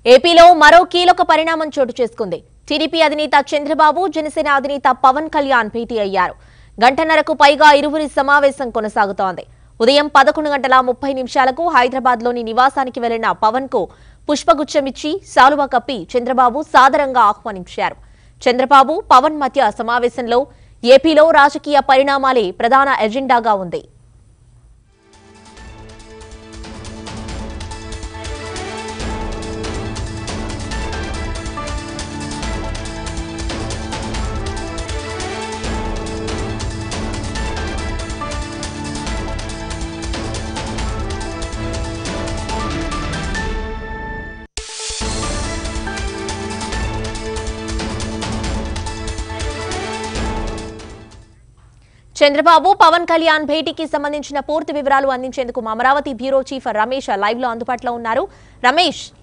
ఏపీలో మరో కీలక పరిణామం చోటు చేసుకుంది టీడీపీ అధినేత చంద్రబాబు జనసేన అధినేత పవన్ కళ్యాణ్ భేటీ అయ్యారు గంటన్నరకు పైగా ఇరువురి సమావేశం కొనసాగుతోంది ఉదయం పదకొండు గంటల ముప్పై నిమిషాలకు హైదరాబాద్ లోని నివాసానికి వెళ్లిన పవన్ కు పుష్పగుచ్చమిచ్చి శాలువా కప్పి చంద్రబాబు సాదరంగా ఆహ్వానించారు చంద్రబాబు పవన్ మధ్య సమావేశంలో ఏపీలో రాజకీయ పరిణామాలే ప్రధాన ఎజెండాగా ఉంది చంద్రబాబు పవన్ కళ్యాణ్ భేటీకి సంబంధించిన పూర్తి వివరాలు అందించేందుకు మా Amaravati bureau chief Ramesh live లో అందుబాటులో ఉన్నారు రమేష్